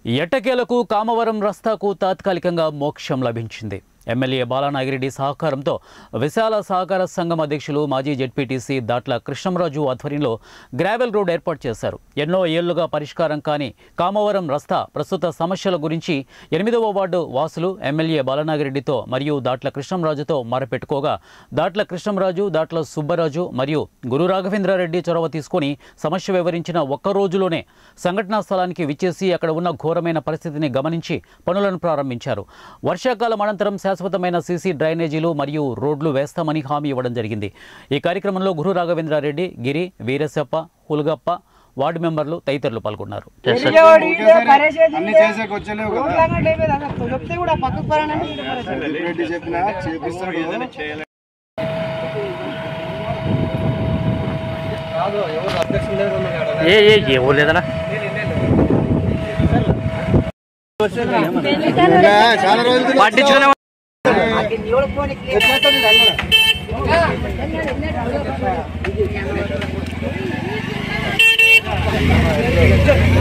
ఎట్టకేలకు కామవరం రస్తాకు తాత్కాలికంగా మోక్షం లభించింది ఎమ్మెల్యే బాలానాగిరెడ్డి సహకారంతో విశాల సహకార సంఘం అధ్యక్షులు మాజీ జెడ్పీటీసీ దాట్ల కృష్ణంరాజు ఆధ్వర్యంలో గ్రావెల్ రోడ్ ఏర్పాటు చేశారు ఎన్నో ఏళ్లుగా పరిష్కారం కాని కామవరం రస్తా ప్రస్తుత సమస్యల గురించి ఎనిమిదవ వార్డు వాసులు ఎమ్మెల్యే బాలనాగిరెడ్డితో మరియు దాట్ల కృష్ణంరాజుతో మొరపెట్టుకోగా దాట్ల కృష్ణంరాజు దాట్ల సుబ్బరాజు మరియు గురు రాఘవేంద్రారెడ్డి చొరవ తీసుకొని సమస్య వివరించిన ఒక్క రోజులోనే సంఘటనా స్థలానికి విచ్చేసి అక్కడ ఉన్న ఘోరమైన పరిస్థితిని గమనించి పనులను ప్రారంభించారు వర్షాకాలం అనంతరం శాశ్వతమైన సీసీ డ్రైనేజీలు మరియు రోడ్లు వేస్తామని హామీ ఇవ్వడం జరిగింది ఈ కార్యక్రమంలో గురు రాఘవేంద్రారెడ్డి గిరి వీరశప్ప హులుగప్ప వార్డు మెంబర్లు తదితరులు పాల్గొన్నారు విజయవాడ ఇదే పరేసేది అన్ని ఇదే. చేసేకి వచ్చలేవు రోడ్ కదా లాగా లేదు అసలు చెప్తే కూడా పక్కకు పరానని వీడు పరేసేది. రెడ్డి చెప్పినా చేపిస్తాడు ఏ ఏ ఎవరు లేదనా ఇంకా చాలా రోజులు పట్టించుకునే వచ్చేస్తుంది